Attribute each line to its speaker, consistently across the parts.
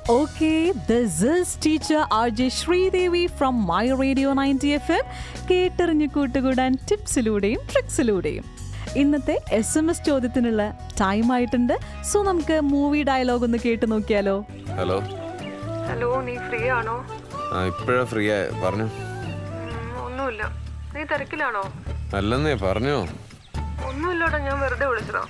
Speaker 1: Okay, this is teacher RJ Sreedevi from my radio ninety F M കേട്ടറിഞ്ഞു കൂട്ടുകൂടാൻ ടിപ്സിലൂടെയും ട്രിക്സിലൂടെയും ഇന്നത്തെ എസ് എം എസ് ചോദ്യത്തിനുള്ള ടൈം ആയിട്ടുണ്ട് സോ നമുക്ക് മൂവി ഡയലോഗ് ഒന്ന് കേട്ട് നോക്കിയാലോ
Speaker 2: ഹലോ
Speaker 3: ഹലോ നീ ഫ്രീ ആണോ
Speaker 2: ആ ഇപ്പോഴാ ഫ്രീ ആയ പറഞ്ഞു
Speaker 3: ഉം, ഒന്നുമില്ല നീ തിരക്കിലാണോ
Speaker 2: അല്ലെന്നേ പറഞ്ഞോ
Speaker 3: ഒന്നുമില്ലടാ ഞാൻ വെറുതെ വിളിച്ചതാ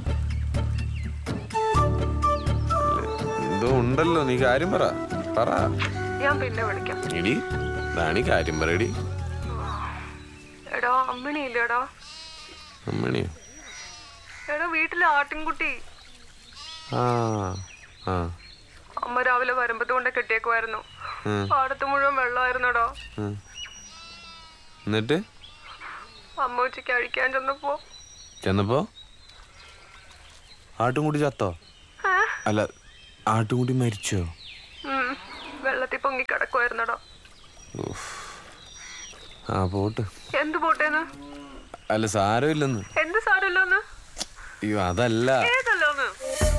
Speaker 2: എന്തോ ഉണ്ടല്ലോ നീ കാര്യം പറ പറ
Speaker 3: ഞാൻ പിന്നെ വിളിക്കാം
Speaker 2: എടി ദാണി കാര്യം പറയടി
Speaker 3: എടാ അമ്മിണി ഇല്ലടാ
Speaker 2: അമ്മണിയോ
Speaker 3: എടാ വീട്ടിലെ ആട്ടിൻകുട്ടി
Speaker 2: ആ ആ
Speaker 3: അമ്മ രാവിലെ വരുമ്പത്ത് കൊണ്ട് കെട്ടിയേക്കുമായിരുന്നു
Speaker 2: ഉം,
Speaker 3: പാടത്ത് മുഴുവൻ വെള്ളമായിരുന്നടാ
Speaker 2: ഉം. എന്നിട്ട്
Speaker 3: അമ്മ ഉച്ചയ്ക്ക് അഴിക്കാൻ ചെന്നപ്പോ
Speaker 2: ചെന്നപ്പോ ആട്ടുംകുട്ടി ചത്തോ
Speaker 3: ഏ?
Speaker 2: അല്ല ആട്ടുംകുട്ടി മരിച്ചോ
Speaker 3: ഉം, വെള്ളത്തിൽ പൊങ്ങി കിടക്കുമായിരുന്നടാ
Speaker 2: ഉഫ്. ആ പോട്ട്
Speaker 3: എന്ത് പോട്ടേന്ന്
Speaker 2: അല്ല സാരമില്ലെന്ന്
Speaker 3: എന്ത് സാരമില്ലോന്ന്
Speaker 2: അയ്യോ അതല്ല
Speaker 3: ഏതല്ലോന്ന്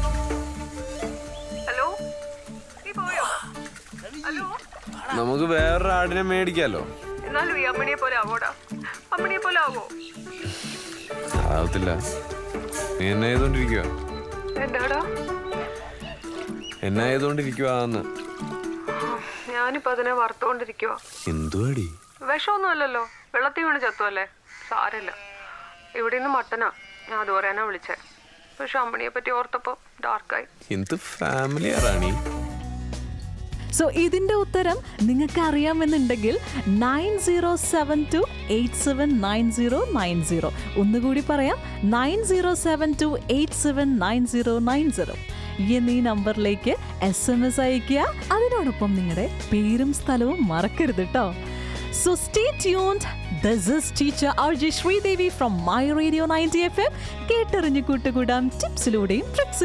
Speaker 3: ഹലോ നീ പോയോ ഹലോ
Speaker 2: നമുക്ക് വേറൊരു ആടിനെ മേടിക്കാലോ
Speaker 3: എന്നാലും ഈ അമ്മണിയെ പോലെ ആവോടാ അമ്മണിയെ പോലെ ആവോ
Speaker 2: ആവത്തില്ല നീ എന്നെ ചെയ്തോണ്ടിരിക്കുക
Speaker 3: എന്താടാ
Speaker 2: എന്നെ ചെയ്തോണ്ടിരിക്കുവാന്ന്
Speaker 3: ഞാനിപ്പോ അതിനെ വറുത്തോണ്ടിരിക്കുക
Speaker 2: എന്തുവാടി
Speaker 3: വിഷമൊന്നും അല്ലല്ലോ വെള്ളത്തിൽ വീണ് ചത്തുവല്ലേ സാരമില്ല ഇവിടെ നിന്ന് മട്ടനാ ഞാൻ അത് പറയാനാ വിളിച്ചേ പക്ഷെ അമ്മണിയെ പറ്റി ഓർത്തപ്പോ ഡാർക്കായി
Speaker 2: എന്ത് ഫാമിലിയാ റാണി
Speaker 1: സോ ഇതിന്റെ ഉത്തരം നിങ്ങൾക്ക് അറിയാമെന്നുണ്ടെങ്കിൽ nine zero seven two eight seven nine zero nine zero ഒന്നുകൂടി പറയാം nine zero seven two eight seven nine zero nine zero എന്നീ നമ്പറിലേക്ക് എസ് എം എസ് അയക്കുക അതിനോടൊപ്പം നിങ്ങളുടെ പേരും സ്ഥലവും മറക്കരുത് കേട്ടോ so stay tuned this is teacher R J Sreedevi from my radio ninety F M കേട്ടറിഞ്ഞ് കൂട്ടുകൂടാം ടിപ്സിലൂടെയും ട്രിക്സിലൂടെയും